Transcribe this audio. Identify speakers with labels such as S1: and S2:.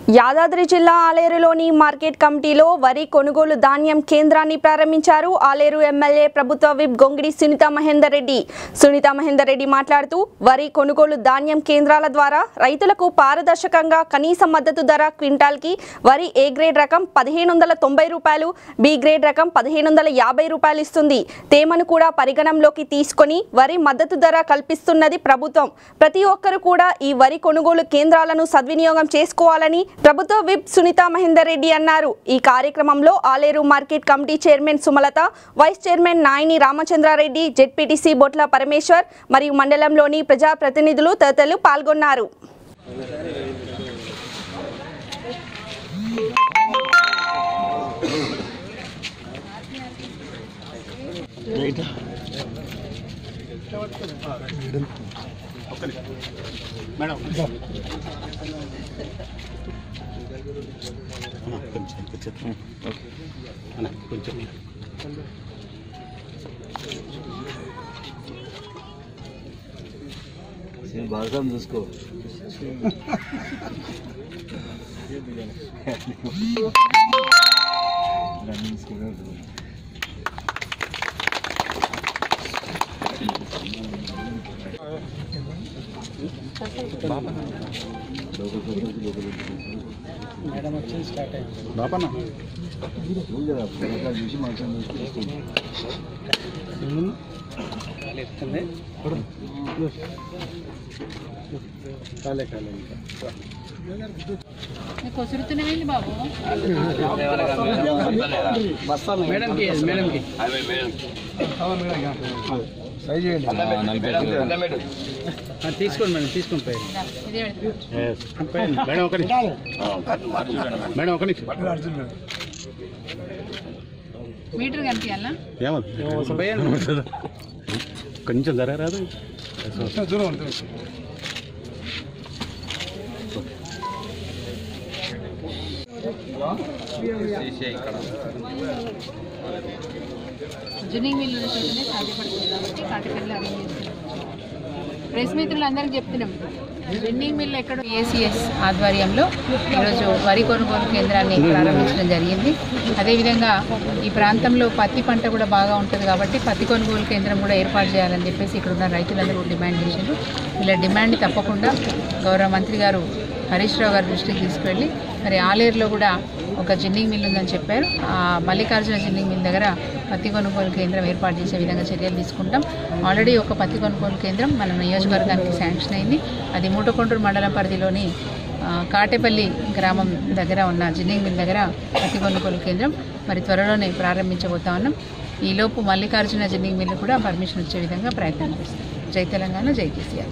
S1: యాదాద్రి జిల్లా ఆలేరులోని మార్కెట్ కమిటీలో వరి కొనుగోలు ధాన్యం కేంద్రాన్ని ప్రారంభించారు ఆలేరు ఎమ్మెల్యే ప్రభుత్వ విప్ గొంగిడి సునీత మహేందర్ రెడ్డి సునీత మహేందర్ రెడ్డి మాట్లాడుతూ వరి కొనుగోలు ధాన్యం కేంద్రాల ద్వారా రైతులకు పారదర్శకంగా కనీస మద్దతు ధర క్వింటాల్కి వరి ఏ గ్రేడ్ రకం పదిహేను వందల తొంభై రూపాయలు బి గ్రేడ్ రకం పదిహేను వందల యాభై రూపాయలు ఇస్తుంది తేమను కూడా పరిగణంలోకి తీసుకొని వరి మద్దతు ధర కల్పిస్తున్నది ప్రభుత్వం ప్రతి ఒక్కరు కూడా ఈ వరి కొనుగోలు కేంద్రాలను సద్వినియోగం చేసుకోవాలని ప్రభుత్వ విప్ సునీత మహేందర్ రెడ్డి అన్నారు ఈ కార్యక్రమంలో Aleru market committee chairman Sumalatha vice chairman Nayini Ramachandra Reddy ZPTC Botla Parameshwar మరియు మండలంలోని ప్రజాప్రతినిధులు తదితరులు పాల్గొన్నారు
S2: మేడం అన్న, కొంచెం కొంచెం అన్న, కొంచెం
S3: భాగం చూసుకో
S2: బాపన్న
S3: చూసి మాత్రం చూసుకొని
S2: కాలే కాలే ఇంకా
S4: కొసురుతున్నామేంటి బాబు
S2: మేడంకి మేడంకి
S3: ట్రై చేయండి
S2: తీసుకోండి మేడం తీసుకోండి పోయి
S4: దా, ఇదే పెడతా.
S2: మేడం ఒక నిమిషం మేడం ఒక నిమిషం
S4: మీటర్ కనిపించాలా
S2: ఏమవుతుంది కొంచెం ధర రాదు
S4: జునింగ్ మిల్లు చోటనే సాధ్యపడుతుంది కాబట్టి కాటిపల్లి అరేంజ్ చేస్తున్నాం ప్రెస్ మిత్రులు అందరికీ చెప్తున్నాం జున్నింగ్ మిల్ ఎక్కడ ఏసీఎస్ ఆధ్వర్యంలో ఈరోజు వరి కొనుగోలు కేంద్రాన్ని ప్రారంభించడం జరిగింది అదేవిధంగా ఈ ప్రాంతంలో పత్తి పంట కూడా బాగా ఉంటుంది కాబట్టి పత్తి కొనుగోలు కేంద్రం కూడా ఏర్పాటు చేయాలని చెప్పేసి ఇక్కడ ఉన్న రైతులందరూ డిమాండ్ చేశారు వీళ్ళ డిమాండ్ తప్పకుండా గౌరవ మంత్రి గారు హరీష్ రావు గారి దృష్టికి తీసుకువెళ్ళి మరి ఆలేరులో కూడా ఒక జిన్నింగ్ మిల్ ఉందని చెప్పారు ఆ మల్లికార్జున జిన్నింగ్ మిల్ దగ్గర పత్తి కొనుగోలు కేంద్రం ఏర్పాటు చేసే విధంగా చర్యలు తీసుకుంటాం ఆల్రెడీ ఒక పత్తి కొనుగోలు కేంద్రం మన నియోజకవర్గానికి శాంక్షన్ అయింది అది మూటకొండూరు మండలం పరిధిలోని ఆ, కాటేపల్లి గ్రామం దగ్గర ఉన్న జిన్నింగ్ మిల్ దగ్గర పత్తి కొనుగోలు కేంద్రం మరి త్వరలోనే ప్రారంభించబోతా ఉన్నాం ఈలోపు మల్లికార్జున జిన్నింగ్ మిల్ కూడా పర్మిషన్ వచ్చే విధంగా ప్రయత్నం చేస్తాం జై తెలంగాణ జై కేసీఆర్